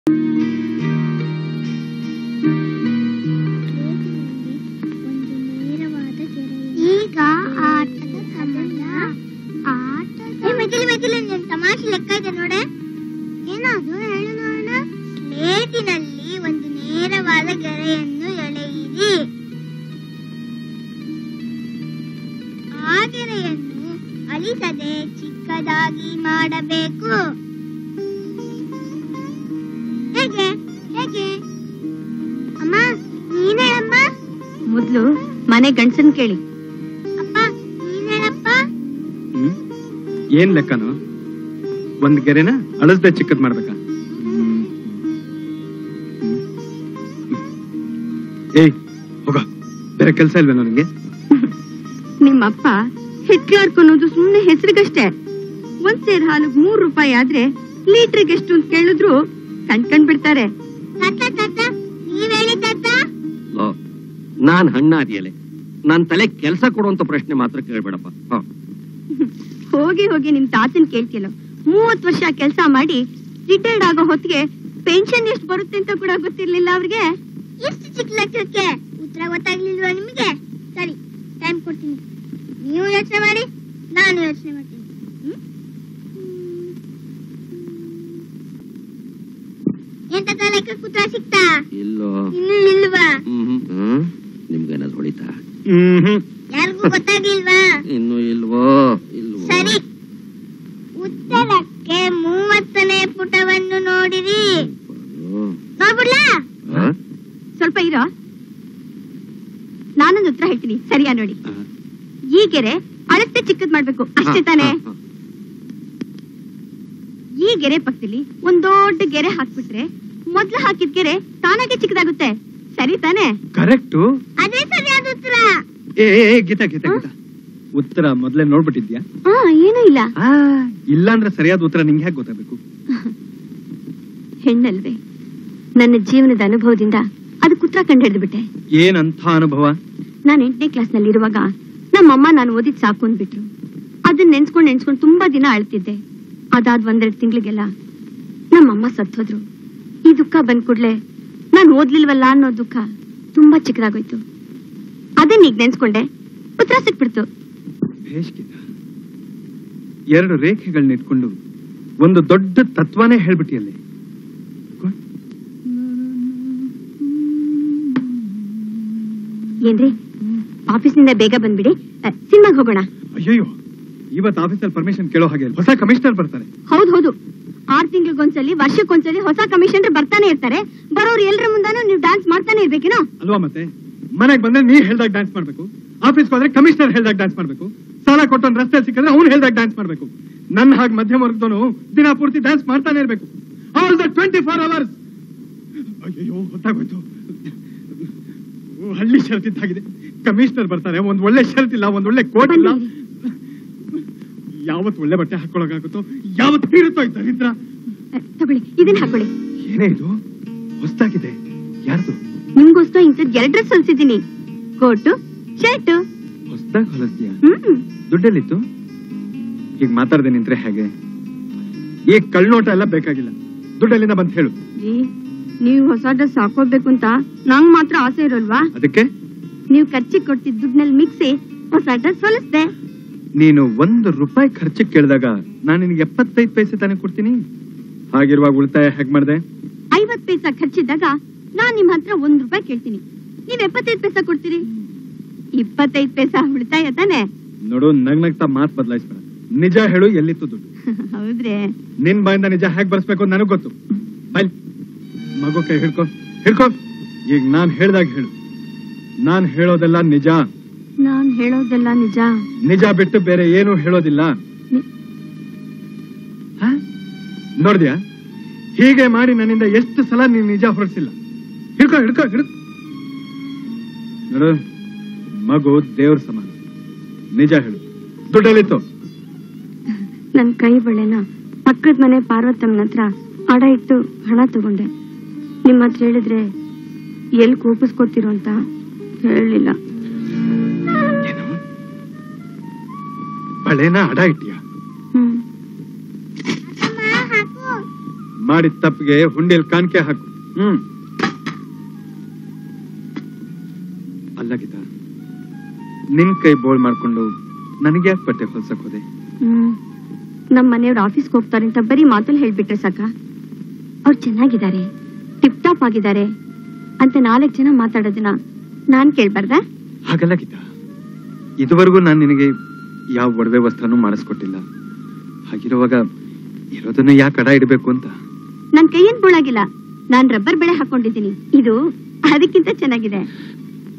ಈಗ ಆಟದ ಸಮಯ ಆಟದ ಮೆದಿಲಿ ಮೆದಿಲಿ ನಿನ್ ತಮಾಷೆ ಲೆಕ್ಕ ಇದೆ ನೋಡೆ ಏನಾದ್ರು ಹೇಳು ನೋಡೋಣ ಸ್ಲೇಟಿನಲ್ಲಿ ಒಂದು ನೇರವಾದ ಗೆರೆಯನ್ನು ಎಳೆಯಿರಿ ಆ ಗೆರೆಯನ್ನು ಅಳಿಸದೆ ಚಿಕ್ಕದಾಗಿ ಮಾಡಬೇಕು ಹೇಗೆ ಹೇಗೆ ಅಮ್ಮ ನೀನೇ ಅಮ್ಮ ಮೊದ್ಲು ಮನೆ ಗಂಡಸನ್ ಕೇಳಿ ಅಪ್ಪ ನೀನೇನಪ್ಪ ಹ್ಮ್ ಏನ್ ಲೆಕ್ಕನು ಒಂದ್ ಗೆರೆನ ಅಳಸ್ದೆ ಚಿಕ್ಕದ್ ಮಾಡ್ಬೇಕಾ ಹ್ಮ್. ಹ್ಮ್. ಏಯ್ ಹೋಗ ಬೇರೆ ಕೆಲ್ಸ ಇಲ್ವೇ ನನಗೆ ನಿಮ್ಮಪ್ಪ ಹಿಟ್ಲರ್ ಅನ್ನೋದು ಸುಮ್ನೆ ಹೆಸರಿಗಷ್ಟೇ ಒಂದ್ ಸೇರ್ ಹಾಲಿಗೆ ಮೂರ್ ರೂಪಾಯಿ ಆದ್ರೆ ಲೀಟರ್ಗೆ ಎಷ್ಟು ಅಂತ ಕೇಳಿದ್ರು ಕಣ್ಕಂಡ್ ಬಿಡ್ತಾರೆ ತಾತ ತಾತ ನೀವ್ ಹೇಳಿ ತಾತ ಲೋ, ನಾನ್ ಹಣ್ಣಾದಿಯಲೆ ನನ್ ತಲೆ ಕೆಲ್ಸ ಕೊಡುವಂತ ಪ್ರಶ್ನೆ ಮಾತ್ರ ಕೇಳ್ಬೇಡಪ್ಪ ಹ. ಹೋಗಿ ಹೋಗಿ ನಿಮ್ ತಾತನ್ ಕೇಳ್ತಿಲ್ಲ ಮೂವತ್ ವರ್ಷ ಕೆಲಸ ಮಾಡಿ ರಿಟೈರ್ಡ್ ಆಗೋ ಹೊತ್ತಿಗೆ ಪೆನ್ಷನ್ ಎಷ್ಟು ಬರುತ್ತೆ ಅಂತ ಕೂಡ ಗೊತ್ತಿರ್ಲಿಲ್ಲ ಅವ್ರಿಗೆ ಎಷ್ಟು ಚಿಕ್ಕ ಲೆಕ್ಕಕ್ಕೆ ಉತ್ತರ ಗೊತ್ತಾಗ್ಲಿಲ್ವಾ ನಿಮಗೆ ಸರಿ ಟೈಮ್ ಕೊಡ್ತೀನಿ ನೀವು ಯೋಚನೆ ಮಾಡಿ ನಾನು ಯೋಚನೆ ಮಾಡ್ತೀನಿ ಹ್ಮ್? ಏನ್ ತಾತ ಲೆಕ್ಕಕ್ಕೆ ಉತ್ತರ ಸಿಕ್ತಾ ಇಲ್ಲೋ ಇನ್ನೂ ಇಲ್ವಾ ಹ್ಮ್ ಹ್ಮ್ ನಿಮ್ಗೇನಾದ್ರು ಹೊಳಿತಾ ಹ್ಮ್ ಯಾರಿಗೂ ಗೊತ್ತಾಗ್ಲಿಲ್ವಾ ಇನ್ನು ಇಲ್ವೋ ಇಲ್ವೋ ಸರಿ ಉತ್ತರಕ್ಕೆ ಮೂವತ್ತನೇ ಪುಟವನ್ನು ನೋಡಿರಿ ಅಯ್ಯೋ. ನೋಡ್ಬಿಡ್ಲಾ ಹ? ಸ್ವಲ್ಪ ಇರೋ ನಾನೊಂದು ಉತ್ತರ ಹೇಳ್ತೀನಿ ಸರಿಯಾ ನೋಡಿ ಹ. ಈ ಗೆರೆ ಅಳತೆ ಚಿಕ್ಕದ್ ಮಾಡ್ಬೇಕು ಅಷ್ಟೇ ತಾನೇ ಹ, ಹ, ಹ. ಈ ಗೆರೆ ಪಕ್ಕದಲ್ಲಿ ಒಂದ್ ದೊಡ್ಡ ಗೆರೆ ಹಾಕ್ಬಿಟ್ರೆ ಮೊದ್ಲು ಹಾಕಿದ ಗೆರೆ ತಾನಾಗೆ ಚಿಕ್ಕದಾಗುತ್ತೆ ಸರಿ ತಾನೇ ಕರೆಕ್ಟು ಅದೇ ಸರಿಯಾದ ಉತ್ತರ ಏ ಏ, ಏ, ಗೀತಾ ಗೀತಾ ಗೀತಾ ಉತ್ತರ ಮೊದ್ಲೇ ನೋಡ್ಬಿಟ್ಟಿದ್ಯಾ ಹಾ ಏನೂ ಇಲ್ಲ ಆ ಇಲ್ಲ ಅಂದ್ರೆ ಸರಿಯಾದ ಉತ್ತರ ನಿಂಗೆ ಹೇಗೆ ಗೊತ್ತಾಗಬೇಕು ಹೆಣ್ಣಲ್ವೇ ನನ್ನ ಜೀವನದ ಅನುಭವದಿಂದ ಅದಕ್ಕೆ ಉತ್ತರ ಕಂಡು ಹಿಡಿದ್ಬಿಟ್ಟೆ ಏನಂಥ ಅನುಭವ ನಾನು ಎಂಟನೇ ಕ್ಲಾಸ್ ನಲ್ಲಿ ಇರುವಾಗ ನಮ್ಮಮ್ಮ ನಾನು ಓದಿದ್ ಸಾಕು ಅಂದ್ಬಿಟ್ರು ಅದನ್ನ ನೆನ್ಸ್ಕೊಂಡ್ ನೆನ್ಸ್ಕೊಂಡ್ ತುಂಬಾ ದಿನ ಅಳ್ತಿದ್ದೆ ಅದಾದ್ ಒಂದೆರಡು ತಿಂಗಳಿಗೆಲ್ಲ ನಮ್ಮಮ್ಮ ಸತ್ತೋದ್ರು ಈ ದುಃಖ ಬಂದ್ ಕೂಡ್ಲೆ ನಾನು ಓದ್ಲಿಲ್ವಲ್ಲ ಅನ್ನೋ ದುಃಖ ತುಂಬಾ ಚಿಕ್ಕದಾಗೋಯ್ತು ಅದನ್ನ ಈಗ ನೆನ್ಸ್ಕೊಂಡೆ ಉತ್ತರ ಸಿಕ್ಬಿಡ್ತು ಭೇಷ್ ಗೀತಾ ಎರಡು ರೇಖೆಗಳನ್ನ ಇಟ್ಕೊಂಡು ಒಂದು ದೊಡ್ಡ ತತ್ವನೇ ಹೇಳ್ಬಿಟ್ಟಿಯಲ್ಲಿ ಗುಡ್. ಏನ್ರಿ ಆಫೀಸ್ನಿಂದ ಬೇಗ ಬಂದ್ಬಿಡಿ ಸಿನಿಮಾಗ್ ಹೋಗೋಣ ಅಯ್ಯಯ್ಯೋ ಇವತ್ತು ಆಫೀಸಲ್ಲಿ ಪರ್ಮಿಷನ್ ಕೇಳೋ ಹಾಗೆ ಇಲ್ಲ. ಹೊಸ ಕಮಿಷನರ್ ಬರ್ತಾರೆ ಹೌದ್ ಹೌದು ಆರ್ ತಿಂಗಳಿಗೊಂದ್ಸಲಿ ವರ್ಷಕ್ಕೊಂದ್ಸಲಿ ಹೊಸ ಕಮಿಷನರ್ ಬರ್ತಾನೆ ಇರ್ತಾರೆ ಬರೋರು ಎಲ್ರ ಮುಂದಾನು ನೀವು ಡ್ಯಾನ್ಸ್ ಮಾಡ್ತಾನೆ ಇರ್ಬೇಕೇನೋ ಅಲ್ವಾ ಮತ್ತೆ ಮನೆಗೆ ಬಂದ್ರೆ ನೀ ಹೇಳ್ದಾಗ ಡ್ಯಾನ್ಸ್ ಮಾಡ್ಬೇಕು ಆಫೀಸ್ಗೆ ಹೋದ್ರೆ ಕಮಿಷನರ್ ಹೇಳ್ದಾಗ ಡ್ಯಾನ್ಸ್ ಮಾಡ್ಬೇಕು ಸಾಲ ಕೊಟ್ಟೊಂದು ರಸ್ತೆ ಸಿಕ್ಕಿದ್ರೆ ಅವ್ನು ಹೇಳ್ದಾಗ ಡ್ಯಾನ್ಸ್ ಮಾಡ್ಬೇಕು ನನ್ನ ಹಾಗೆ ಮಧ್ಯಮ ವರ್ಗದವನು ದಿನ ಪೂರ್ತಿ ಡ್ಯಾನ್ಸ್ ಮಾಡ್ತಾನೆ ಇರ್ಬೇಕು all the twenty four hours ಅಯ್ಯೋ ಗೊತ್ತಾಗೋಯ್ತು ಓ, ಹಳ್ಳಿ ಶರ್ತ್ ಇದ್ದಾಗಿದೆ ಕಮಿಷನರ್ ಬರ್ತಾರೆ ಒಂದ್ ಒಳ್ಳೆ ಶರ್ಟ್ ಇಲ್ಲ ಒಂದ್ ಒಳ್ಳೆ ಕೋಟ್ ಇಲ್ಲ ಯಾವತ್ ಒಳ್ಳೆ ಬಟ್ಟೆ ಹಾಕೊಳಕಾಗುತ್ತೋ ಯಾವತ್ ಬೀರುತ್ತೋ ಈ ದರಿದ್ರ ಅಹ್, ತಗೊಳ್ಳಿ ಇದನ್ನ ಹಾಕೊಳ್ಳಿ ಏನೇ ಇದು ಹೊಸ್ದಾಗಿದೆ ಯಾರ್ದು ನಿಮ್ಗೋಸ್ಕರ ಇಂಥದ್ ಎರಡ್ ಡ್ರೆಸ್ ಹೊಲ್ಸಿದ್ದೀನಿ ಕೋಟು ಶರ್ಟ್ ಹೊಸ್ದಾಗ್ ಹೊಲಸ್ತೀಯಾ ಹ್ಮ್ ದುಡ್ಡೆಲ್ಲಿತ್ತು ಈಗ ಮಾತಾಡದೆ ನಿಂತ್ರೆ ಹೇಗೆ ಈ ಕಳ್ನೋಟ ಎಲ್ಲ ಬೇಕಾಗಿಲ್ಲ ದುಡ್ಡೆಲ್ಲಿಂದ ಬಂತ ಹೇಳು ರೀ, ನೀವು ಹೊಸ ಡ್ರೆಸ್ ಹಾಕೋಬೇಕು ಅಂತ ನಂಗ್ ಮಾತ್ರ ಆಸೆ ಇರೋಲ್ವಾ ಅದಕ್ಕೆ ನೀವು ಖರ್ಚಿಗೆ ಕೊಡ್ತಿದ್ ದುಡ್ನಲ್ಲಿ ಮಿಕ್ಸಿ ಹೊಸ ಡ್ರೆಸ್ ಹೊಲಿಸ್ದೆ ನೀನು ಒಂದು ರೂಪಾಯಿ ಖರ್ಚಿಗೆ ಕೇಳಿದಾಗ ನಾನು ನಿನಗೆ ಎಪ್ಪತ್ತೈದು ಪೈಸೆ ತಾನೇ ಕೊಡ್ತೀನಿ ಹಾಗಿರುವಾಗ ಉಳಿತಾಯ ಹೇಗ್ ಮಾಡ್ದೆ ಐವತ್ ಪೈಸಾ ಖರ್ಚಿದ್ದಾಗ ನಾನ್ ನಿಮ್ ಹತ್ರ ಒಂದ್ ರೂಪಾಯಿ ಕೇಳ್ತೀನಿ ನೀವ್ ಎಪ್ಪತ್ತೈದು ಪೈಸಾ ಕೊಡ್ತೀರಿ ಇಪ್ಪತ್ತೈದು ಪೈಸಾ ಉಳಿತಾಯ ತಾನೆ ನೋಡು ನಗ್ ನಗ್ತಾ ಮಾತ್ ಬದಲಾಯಿಸ್ಬೇಡ ನಿಜ ಹೇಳು ಎಲ್ಲಿತ್ತು ದುಡ್ಡು ಹೌದ್ರಿ ನಿನ್ ಬಾಯಿಂದ ನಿಜ ಹೇಗ್ ಬರ್ಸ್ಬೇಕು ಅಂತ ನನಗ್ ಗೊತ್ತು ಬೈಲ್ ಮಗು ಕೈ ಹಿಡ್ಕೊ ಹಿಡ್ಕೊ ಈಗ ನಾನ್ ಹೇಳ್ದಾಗ ಹೇಳು ನಾನ್ ಹೇಳೋದೆಲ್ಲ ನಿಜ ನಾನ್ ಹೇಳೋದೆಲ್ಲ ನಿಜ ನಿಜ ಬಿಟ್ಟು ಬೇರೆ ಏನು ಹೇಳೋದಿಲ್ಲ ನಿ- ಹ? ನೋಡ್ದ್ಯಾ ಹೀಗೆ ಮಾಡಿ ನನ್ನಿಂದ ಎಷ್ಟು ಸಲ ನೀನ್ ನಿಜ ಹೊರಡಿಸಿಲ್ಲ ಹಿಡ್ಕೊ ಹಿಡ್ಕೊ ಹಿಡ್ ನೋಡು ಮಗು ದೇವ್ರ ಸಮಾನ ನಿಜ ಹೇಳು ದುಡ್ಡಲ್ಲಿತ್ತು ನನ್ ಕೈ ಬಳೆನ ಪಕ್ಕದ ಮನೆ ಪಾರ್ವತಮ್ಮನ ಹತ್ರ ಅಡ ಇಟ್ಟು ಹಣ ತಗೊಂಡೆ ನಿಮ್ಮ ಹತ್ರ ಹೇಳಿದ್ರೆ ಎಲ್ಲಿ ಕೋಪಿಸ್ಕೊತಿರೋ ಅಂತ ಹೇಳಲಿಲ್ಲ ಏನು ಬಳೆನ ಅಡ ಇಟ್ಟಿಯ ಹ್ಮ್ ಅಮ್ಮ ಹಾಕು ಮಾಡಿದ ತಪ್ಪಿಗೆ ಹುಂಡಿಲ್ ಕಾಣಿಕೆ ಹಾಕು ಹ್ಮ್ ಅಲ್ಲ ಗೀತಾ ನಿನ್ ಕೈ ಬೋಳ್ ಮಾಡ್ಕೊಂಡು ನನಗೆ ಯಾಕೆ ಬಟ್ಟೆ ಹೊಲ್ಸಕ್ ಹೋದೆ ಹ್ಮ್ ನಮ್ ಮನೆಯವ್ರು ಆಫೀಸ್ಗೆ ಹೋಗ್ತಾರೆ ಅಂತ ಬರೀ ಮಾತಲ್ಲಿ ಹೇಳ್ಬಿಟ್ರೆ ಸಾಕ ಅವ್ರು ಚೆನ್ನಾಗಿದ್ದಾರೆ ಟಿಪ್ ಟಾಪ್ ಆಗಿದ್ದಾರೆ ಅಂತ ನಾಲ್ಕು ಜನ ಮಾತಾಡೋದನ್ನ ನಾನ್ ಕೇಳ್ಬಾರ್ದ ಹಾಗಲ್ಲ ಗೀತಾ ಇದುವರೆಗೂ ನಾನು ನಿನಗೆ ಯಾವ ಒಡವೆ ವಸ್ತ್ರನೂ ಮಾಡಿಸ್ಕೊಟ್ಟಿಲ್ಲ ಹಾಗಿರುವಾಗ ಇರೋದನ್ನ ಯಾಕೆ ಅಡ ಇಡಬೇಕು ಅಂತ ನನ್ ಕೈಯೇನ್ ಬುಳಾಗಿಲ್ಲ ನಾನ್ ರಬ್ಬರ್ ಬೆಳೆ ಹಾಕೊಂಡಿದ್ದೀನಿ ಇದು ಅದಕ್ಕಿಂತ ಚೆನ್ನಾಗಿದೆ